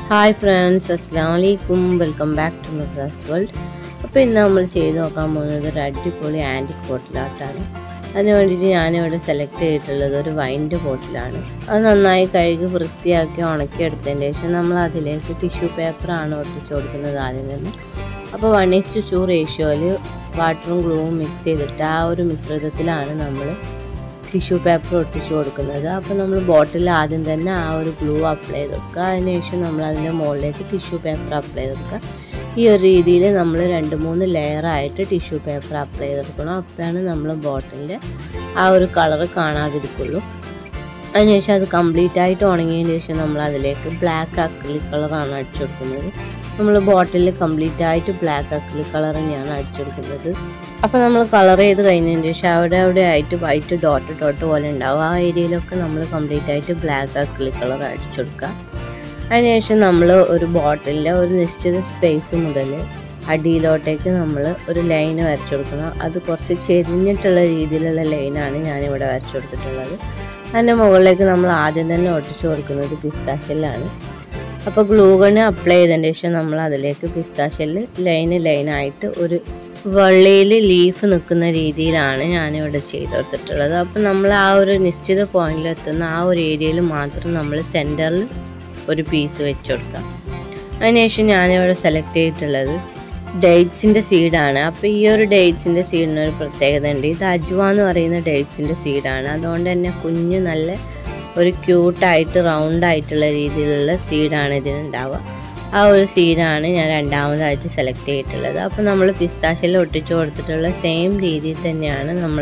hi friends അസ്സാം വലൈക്കും welcome back to Madras world അപ്പോൾ ഇന്ന് നമ്മൾ ചെയ്ത് നോക്കാൻ പോകുന്നത് ഒരു അടിപൊളി ആൻറ്റിക് ബോട്ടിലാട്ടാണ് അതിന് വേണ്ടിയിട്ട് ഞാനിവിടെ സെലക്ട് ചെയ്തിട്ടുള്ളത് ഒരു വൈൻ്റെ ബോട്ടിലാണ് അത് നന്നായി കഴുകി വൃത്തിയാക്കി ഉണക്കി എടുത്തതിന് ശേഷം നമ്മൾ അതിലേക്ക് ടിഷ്യൂ പേപ്പറാണ് ഒട്ടിച്ചു കൊടുക്കുന്നത് ആദ്യം തന്നെ അപ്പോൾ വൺ ഈസ് ടു ടു റേഷ്യോയിൽ വാട്ടറും ഗ്ലൂവും മിക്സ് ചെയ്തിട്ട് ആ ഒരു മിശ്രിതത്തിലാണ് നമ്മൾ ടിഷ്യൂ പേപ്പർ ഒട്ടിച്ചു കൊടുക്കുന്നത് അപ്പോൾ നമ്മൾ ബോട്ടിൽ ആദ്യം തന്നെ ആ ഒരു ഗ്ലൂ അപ്ലൈ ചെയ്ത് കൊടുക്കുക അതിനുശേഷം നമ്മൾ അതിൻ്റെ മുകളിലേക്ക് ടിഷ്യൂ പേപ്പർ അപ്ലൈ ചെയ്ത് കൊടുക്കുക ഈ ഒരു രീതിയിൽ നമ്മൾ രണ്ട് മൂന്ന് ലെയറായിട്ട് ടിഷ്യൂ പേപ്പർ അപ്ലൈ ചെയ്ത് കൊടുക്കണം അപ്പോഴാണ് നമ്മൾ ബോട്ടിലിൻ്റെ ആ ഒരു കളറ് കാണാതിരിക്കുള്ളൂ അതിനുശേഷം അത് കംപ്ലീറ്റ് ആയിട്ട് ഉണങ്ങിയതിന് ശേഷം നമ്മൾ അതിലേക്ക് ബ്ലാക്ക് അക്രിലിക് കളറാണ് അടിച്ചു കൊടുക്കുന്നത് നമ്മൾ ബോട്ടിലിൽ കംപ്ലീറ്റ് ആയിട്ട് ബ്ലാക്ക് അക്രിലിക് കളർ തന്നെയാണ് അടിച്ചു കൊടുക്കുന്നത് അപ്പോൾ നമ്മൾ കളർ ചെയ്ത് കഴിഞ്ഞതിന് ശേഷം അവിടെ അവിടെ ആയിട്ട് വൈറ്റ് ഡോട്ട് ഡോട്ട് പോലെ ഉണ്ടാവും ആ ഏരിയയിലൊക്കെ നമ്മൾ കംപ്ലീറ്റ് ആയിട്ട് ബ്ലാക്ക് അക്രിലിക് കളർ അടിച്ചു കൊടുക്കുക അതിനുശേഷം നമ്മൾ ഒരു ബോട്ടിലിൻ്റെ ഒരു നിശ്ചിത സ്പേസ് മുതൽ അടിയിലോട്ടേക്ക് നമ്മൾ ഒരു ലൈൻ വരച്ചു കൊടുക്കണം അത് കുറച്ച് ചെരിഞ്ഞിട്ടുള്ള രീതിയിലുള്ള ലൈനാണ് ഞാനിവിടെ വരച്ചു കൊടുത്തിട്ടുള്ളത് അതിൻ്റെ മുകളിലേക്ക് നമ്മൾ ആദ്യം തന്നെ ഒട്ടിച്ചു കൊടുക്കുന്നത് പിസ്താഷെല്ലാണ് അപ്പോൾ ഗ്ലൂഗണ് അപ്ലൈ ചെയ്തതിന് ശേഷം നമ്മൾ അതിലേക്ക് പിസ്താഷെല്ല് ലൈന് ലൈനായിട്ട് ഒരു വള്ളിയിൽ ലീഫ് നിൽക്കുന്ന രീതിയിലാണ് ഞാനിവിടെ ചെയ്ത് കൊടുത്തിട്ടുള്ളത് അപ്പോൾ നമ്മൾ ആ ഒരു നിശ്ചിത പോയിന്റിലെത്തുന്ന ആ ഒരു ഏരിയയിൽ മാത്രം നമ്മൾ സെൻറ്ററിൽ ഒരു പീസ് വെച്ച് കൊടുക്കാം അതിനുശേഷം ഞാനിവിടെ സെലക്ട് ചെയ്തിട്ടുള്ളത് ഡേറ്റ്സിൻ്റെ സീഡാണ് അപ്പോൾ ഈ ഒരു ഡേറ്റ്സിൻ്റെ സീഡിന് ഒരു പ്രത്യേകത ഉണ്ട് ഇത് അജ്വ എന്ന് പറയുന്ന ഡേറ്റ്സിൻ്റെ സീഡാണ് അതുകൊണ്ട് തന്നെ കുഞ്ഞ് നല്ല ഒരു ക്യൂട്ടായിട്ട് റൗണ്ട് ആയിട്ടുള്ള രീതിയിലുള്ള സീഡാണ് ഇതിനുണ്ടാവുക ആ ഒരു സീഡാണ് ഞാൻ രണ്ടാമതായിട്ട് സെലക്ട് ചെയ്തിട്ടുള്ളത് അപ്പോൾ നമ്മൾ പിസ്താശയിൽ ഒട്ടിച്ചു കൊടുത്തിട്ടുള്ള സെയിം രീതിയിൽ തന്നെയാണ് നമ്മൾ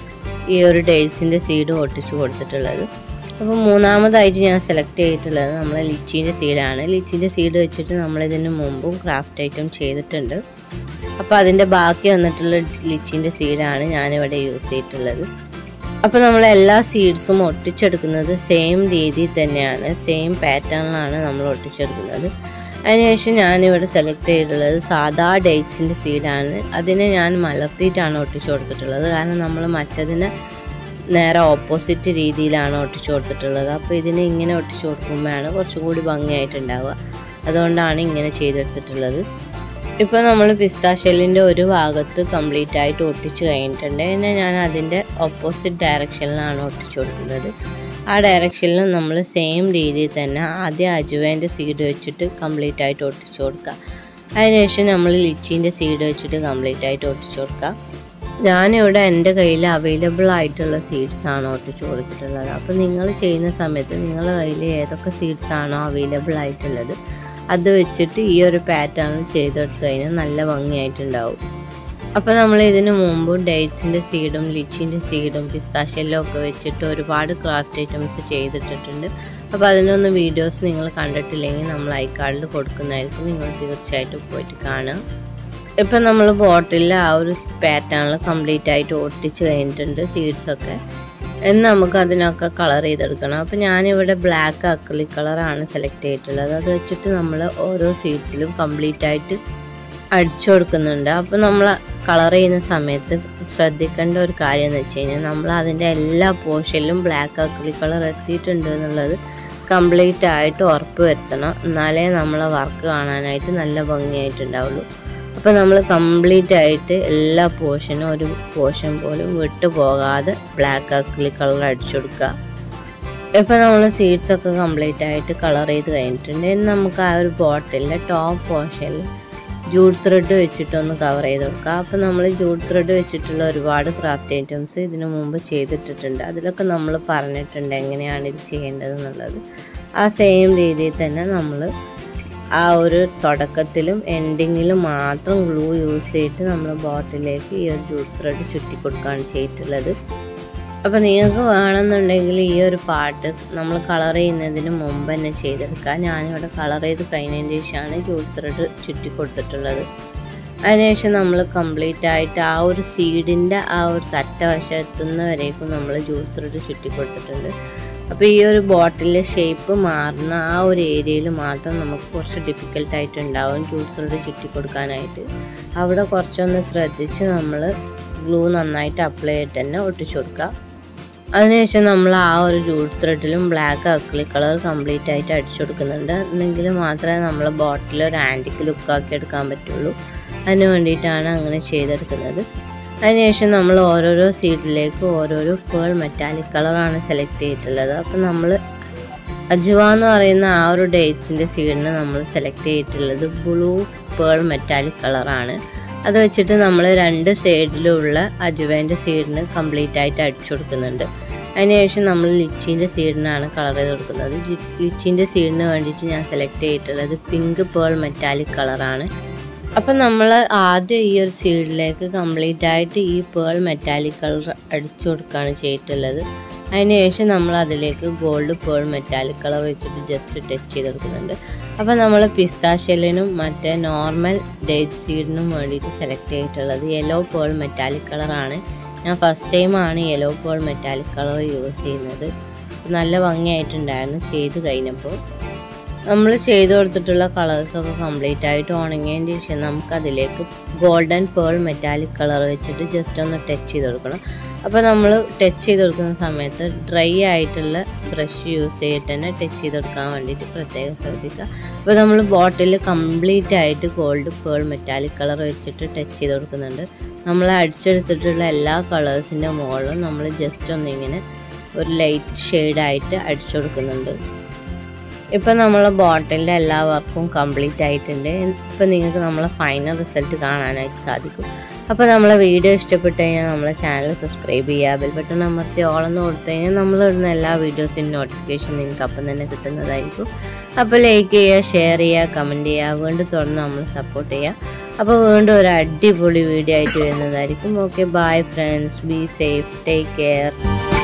ഈ ഒരു ഡേറ്റ്സിൻ്റെ സീഡ് ഒട്ടിച്ചു കൊടുത്തിട്ടുള്ളത് അപ്പോൾ മൂന്നാമതായിട്ട് ഞാൻ സെലക്ട് ചെയ്തിട്ടുള്ളത് നമ്മൾ ലിച്ചീൻ്റെ സീഡാണ് ലിച്ചീൻ്റെ സീഡ് വെച്ചിട്ട് നമ്മളിതിന് മുമ്പും ക്രാഫ്റ്റ് ഐറ്റം ചെയ്തിട്ടുണ്ട് അപ്പോൾ അതിൻ്റെ ബാക്കി വന്നിട്ടുള്ള ലിച്ചീൻ്റെ സീഡാണ് ഞാനിവിടെ യൂസ് ചെയ്തിട്ടുള്ളത് അപ്പോൾ നമ്മൾ എല്ലാ സീഡ്സും ഒട്ടിച്ചെടുക്കുന്നത് സെയിം രീതിയിൽ തന്നെയാണ് സെയിം പാറ്റേണിലാണ് നമ്മൾ ഒട്ടിച്ചെടുക്കുന്നത് അതിനുശേഷം ഞാനിവിടെ സെലക്ട് ചെയ്തിട്ടുള്ളത് സാധാ ഡേറ്റ്സിൻ്റെ സീഡാണ് അതിനെ ഞാൻ മലർത്തിയിട്ടാണ് ഒട്ടിച്ചു കൊടുത്തിട്ടുള്ളത് കാരണം നമ്മൾ മറ്റതിനെ നേരെ ഓപ്പോസിറ്റ് രീതിയിലാണ് ഒട്ടിച്ചു കൊടുത്തിട്ടുള്ളത് അപ്പോൾ ഇതിനെ ഇങ്ങനെ ഒട്ടിച്ചു കൊടുക്കുമ്പോഴാണ് കുറച്ചും കൂടി ഭംഗിയായിട്ടുണ്ടാവുക അതുകൊണ്ടാണ് ഇങ്ങനെ ചെയ്തെടുത്തിട്ടുള്ളത് ഇപ്പോൾ നമ്മൾ പിസ്താഷെല്ലിൻ്റെ ഒരു ഭാഗത്ത് കംപ്ലീറ്റ് ആയിട്ട് ഒട്ടിച്ച് കഴിഞ്ഞിട്ടുണ്ട് പിന്നെ ഞാൻ അതിൻ്റെ ഓപ്പോസിറ്റ് ഡയറക്ഷനിലാണ് ഒട്ടിച്ചു കൊടുക്കുന്നത് ആ ഡയറക്ഷനിൽ നമ്മൾ സെയിം രീതിയിൽ തന്നെ ആദ്യം അജുവേൻ്റെ സീഡ് വെച്ചിട്ട് കംപ്ലീറ്റ് ആയിട്ട് ഒട്ടിച്ചു കൊടുക്കുക അതിനുശേഷം നമ്മൾ ലിച്ചീൻ്റെ സീഡ് വെച്ചിട്ട് കംപ്ലീറ്റ് ആയിട്ട് ഒട്ടിച്ചു കൊടുക്കുക ഞാനിവിടെ എൻ്റെ കയ്യിൽ അവൈലബിൾ ആയിട്ടുള്ള സീഡ്സ് ആണ് ഒട്ടിച്ചു കൊടുത്തിട്ടുള്ളത് അപ്പോൾ നിങ്ങൾ ചെയ്യുന്ന സമയത്ത് നിങ്ങളുടെ കയ്യിൽ ഏതൊക്കെ സീഡ്സ് ആണോ അവൈലബിൾ ആയിട്ടുള്ളത് അത് വെച്ചിട്ട് ഈ ഒരു പാറ്റേൺ ചെയ്തെടുത്ത് കഴിഞ്ഞാൽ നല്ല ഭംഗിയായിട്ടുണ്ടാവും അപ്പോൾ നമ്മൾ ഇതിനു മുമ്പ് ഡേറ്റ്സിൻ്റെ സീഡും ലിച്ചിൻ്റെ സീഡും പിസ്താഷ്യലും ഒക്കെ വെച്ചിട്ട് ഒരുപാട് ക്രാഫ്റ്റ് ഐറ്റംസ് ചെയ്തിട്ടിട്ടുണ്ട് അപ്പോൾ അതിനൊന്നും വീഡിയോസ് നിങ്ങൾ കണ്ടിട്ടില്ലെങ്കിൽ നമ്മൾ ഐ കാർഡിൽ കൊടുക്കുന്നതായിരിക്കും നിങ്ങൾ തീർച്ചയായിട്ടും പോയിട്ട് കാണുക ഇപ്പം നമ്മൾ ബോട്ടിലിൽ ആ ഒരു പാറ്റേണിൽ കംപ്ലീറ്റ് ആയിട്ട് ഒട്ടിച്ച് കഴിഞ്ഞിട്ടുണ്ട് സീഡ്സൊക്കെ എന്ന് നമുക്ക് അതിനൊക്കെ കളർ ചെയ്തെടുക്കണം അപ്പോൾ ഞാനിവിടെ ബ്ലാക്ക് അക്രിലിക് കളറാണ് സെലക്ട് ചെയ്തിട്ടുള്ളത് അത് വെച്ചിട്ട് നമ്മൾ ഓരോ സീഡ്സിലും കംപ്ലീറ്റ് ആയിട്ട് അടിച്ചു കൊടുക്കുന്നുണ്ട് അപ്പോൾ നമ്മൾ കളർ ചെയ്യുന്ന സമയത്ത് ശ്രദ്ധിക്കേണ്ട ഒരു കാര്യം എന്ന് വെച്ച് കഴിഞ്ഞാൽ നമ്മൾ അതിൻ്റെ എല്ലാ പോർഷനിലും ബ്ലാക്ക് അക്രിലിക് കളർ എത്തിയിട്ടുണ്ട് എന്നുള്ളത് കംപ്ലീറ്റ് ആയിട്ട് ഉറപ്പ് വരുത്തണം എന്നാലേ നമ്മളെ വർക്ക് കാണാനായിട്ട് നല്ല ഭംഗിയായിട്ടുണ്ടാവുള്ളൂ അപ്പോൾ നമ്മൾ കംപ്ലീറ്റ് ആയിട്ട് എല്ലാ പോർഷനും ഒരു പോർഷൻ പോലും വിട്ടു പോകാതെ ബ്ലാക്ക് അക്രിലിക് കളർ അടിച്ചു കൊടുക്കുക ഇപ്പോൾ നമ്മൾ സീഡ്സ് ഒക്കെ കംപ്ലീറ്റ് ആയിട്ട് കളർ ചെയ്ത് കഴിഞ്ഞിട്ടുണ്ട് ഇനി നമുക്ക് ആ ഒരു ബോട്ടിലിൻ്റെ ടോപ്പ് പോർഷനിൽ ജൂട്ട് ത്രെഡ് വെച്ചിട്ടൊന്ന് കവർ ചെയ്ത് കൊടുക്കുക അപ്പോൾ നമ്മൾ ജൂട്ട് ത്രെഡ് വെച്ചിട്ടുള്ള ഒരുപാട് ക്രാഫ്റ്റ് ഐറ്റംസ് ഇതിനു മുമ്പ് ചെയ്തിട്ടിട്ടുണ്ട് അതിലൊക്കെ നമ്മൾ പറഞ്ഞിട്ടുണ്ട് എങ്ങനെയാണ് ഇത് ചെയ്യേണ്ടതെന്നുള്ളത് ആ സെയിം രീതിയിൽ തന്നെ നമ്മൾ ആ ഒരു തുടക്കത്തിലും എൻഡിങ്ങിലും മാത്രം ഗ്ലൂ യൂസ് ചെയ്തിട്ട് നമ്മൾ ബോട്ടിലേക്ക് ഈ ഒരു ജൂട്ട് ത്രെഡ് ചുറ്റി കൊടുക്കുകയാണ് ചെയ്തിട്ടുള്ളത് അപ്പോൾ നിങ്ങൾക്ക് വേണമെന്നുണ്ടെങ്കിൽ ഈ ഒരു പാട്ട് നമ്മൾ കളർ ചെയ്യുന്നതിന് മുമ്പ് തന്നെ ചെയ്തെടുക്കുക ഞാനിവിടെ കളർ ചെയ്ത് കഴിഞ്ഞതിന് ശേഷമാണ് ജൂട്ട് ത്രെഡ് ചുറ്റി കൊടുത്തിട്ടുള്ളത് അതിനുശേഷം നമ്മൾ കംപ്ലീറ്റ് ആയിട്ട് ആ ഒരു സീഡിൻ്റെ ആ ഒരു തറ്റ വശം എത്തുന്നവരേക്കും നമ്മൾ ജൂട്ട് ത്രെഡ് ചുറ്റി കൊടുത്തിട്ടുണ്ട് അപ്പോൾ ഈ ഒരു ബോട്ടിലെ ഷേപ്പ് മാറുന്ന ആ ഒരു ഏരിയയിൽ മാത്രം നമുക്ക് കുറച്ച് ഡിഫിക്കൽട്ടായിട്ട് ഉണ്ടാവും ജൂട്ട് ത്രെഡ് ചുറ്റി കൊടുക്കാനായിട്ട് അവിടെ കുറച്ചൊന്ന് ശ്രദ്ധിച്ച് നമ്മൾ ഗ്ലൂ നന്നായിട്ട് അപ്ലൈ ചെയ്തിട്ട് തന്നെ ഒട്ടിച്ചു കൊടുക്കുക അതിനുശേഷം നമ്മൾ ആ ഒരു ജൂട്ട് ത്രെഡിലും ബ്ലാക്ക് അക്ലിക് കളർ കംപ്ലീറ്റ് ആയിട്ട് അടിച്ചു കൊടുക്കുന്നുണ്ട് എന്നെങ്കിൽ മാത്രമേ നമ്മൾ ബോട്ടിൽ ഒരു ആൻറ്റിക്ക് ലുക്കാക്കി എടുക്കാൻ പറ്റുള്ളൂ അതിന് വേണ്ടിയിട്ടാണ് അങ്ങനെ ചെയ്തെടുക്കുന്നത് അതിനുശേഷം നമ്മൾ ഓരോരോ സീഡിലേക്ക് ഓരോരോ പേൾ മെറ്റാലിക് കളറാണ് സെലക്ട് ചെയ്തിട്ടുള്ളത് അപ്പം നമ്മൾ അജുവ എന്ന് പറയുന്ന ആ ഒരു ഡേറ്റ്സിൻ്റെ സീഡിന് നമ്മൾ സെലക്ട് ചെയ്തിട്ടുള്ളത് ബ്ലൂ പേൾ മെറ്റാലിക് കളറാണ് അത് വെച്ചിട്ട് നമ്മൾ രണ്ട് സൈഡിലുള്ള അജുവേൻ്റെ സീഡിന് കംപ്ലീറ്റ് ആയിട്ട് അടിച്ചു കൊടുക്കുന്നുണ്ട് അതിനുശേഷം നമ്മൾ ലിച്ചീൻ്റെ സീഡിനാണ് കളർ ചെയ്ത് കൊടുക്കുന്നത് ലിച്ചീൻ്റെ സീഡിന് വേണ്ടിയിട്ട് ഞാൻ സെലക്ട് ചെയ്തിട്ടുള്ളത് പിങ്ക് പേൾ മെറ്റാലിക് കളറാണ് അപ്പം നമ്മൾ ആദ്യം ഈ ഒരു സീഡിലേക്ക് കംപ്ലീറ്റ് ആയിട്ട് ഈ പേൾ മെറ്റാലിക് കളർ അടിച്ചു കൊടുക്കുകയാണ് ചെയ്തിട്ടുള്ളത് അതിനുശേഷം നമ്മൾ അതിലേക്ക് ഗോൾഡ് പേൾ മെറ്റാലിക് കളർ വെച്ചിട്ട് ജസ്റ്റ് ടച്ച് ചെയ്ത് കൊടുക്കുന്നുണ്ട് അപ്പോൾ നമ്മൾ പിസ്താഷ്യലിനും മറ്റേ നോർമൽ ഡേറ്റ് സീഡിനും വേണ്ടിയിട്ട് സെലക്ട് ചെയ്തിട്ടുള്ളത് യെല്ലോ പേൾ മെറ്റാലിക് കളറാണ് ഞാൻ ഫസ്റ്റ് ടൈമാണ് yellow pearl metallic colour use ചെയ്യുന്നത് നല്ല ഭംഗിയായിട്ടുണ്ടായിരുന്നു ചെയ്ത് കഴിഞ്ഞപ്പോൾ നമ്മൾ ചെയ്ത് കൊടുത്തിട്ടുള്ള കളേഴ്സൊക്കെ കംപ്ലീറ്റ് ആയിട്ട് ഉണങ്ങിയതിന് ശേഷം നമുക്ക് അതിലേക്ക് ഗോൾഡൻ പേൾ മെറ്റാലിക് കളർ വെച്ചിട്ട് ജസ്റ്റ് ഒന്ന് ടച്ച് ചെയ്ത് കൊടുക്കണം അപ്പോൾ നമ്മൾ ടച്ച് ചെയ്ത് കൊടുക്കുന്ന സമയത്ത് ഡ്രൈ ആയിട്ടുള്ള ബ്രഷ് യൂസ് ചെയ്തിട്ട് തന്നെ ടച്ച് ചെയ്ത് കൊടുക്കാൻ വേണ്ടിയിട്ട് പ്രത്യേകം ശ്രദ്ധിക്കുക അപ്പോൾ നമ്മൾ ബോട്ടിൽ കംപ്ലീറ്റ് ആയിട്ട് ഗോൾഡ് പേൾ മെറ്റാലിക് കളർ വെച്ചിട്ട് ടച്ച് ചെയ്ത് കൊടുക്കുന്നുണ്ട് നമ്മൾ അടിച്ചെടുത്തിട്ടുള്ള എല്ലാ കളേഴ്സിൻ്റെ മുകളിലും നമ്മൾ ജസ്റ്റ് ഒന്നിങ്ങനെ ഒരു ലൈറ്റ് ഷെയ്ഡായിട്ട് അടിച്ചു കൊടുക്കുന്നുണ്ട് ഇപ്പം നമ്മളെ ബോട്ടിലിൻ്റെ എല്ലാ വർക്കും കംപ്ലീറ്റ് ആയിട്ടുണ്ട് ഇപ്പം നിങ്ങൾക്ക് നമ്മളെ ഫൈനൽ റിസൾട്ട് കാണാനായിട്ട് സാധിക്കും അപ്പോൾ നമ്മളെ വീഡിയോ ഇഷ്ടപ്പെട്ട് കഴിഞ്ഞാൽ നമ്മളെ ചാനൽ സബ്സ്ക്രൈബ് ചെയ്യുക ബെൽ ബട്ടൺ അമർത്തി ഓളെന്ന് കൊടുത്തു കഴിഞ്ഞാൽ നമ്മൾ ഇടുന്ന എല്ലാ വീഡിയോസിൻ്റെ നോട്ടിഫിക്കേഷൻ നിങ്ങൾക്ക് അപ്പം തന്നെ കിട്ടുന്നതായിരിക്കും അപ്പോൾ ലൈക്ക് ചെയ്യുക ഷെയർ ചെയ്യുക കമൻറ്റ് ചെയ്യുക വീണ്ടും തുറന്ന് നമ്മൾ സപ്പോർട്ട് ചെയ്യുക അപ്പോൾ വീണ്ടും ഒരു അടിപൊളി വീഡിയോ ആയിട്ട് വരുന്നതായിരിക്കും okay bye friends be safe take care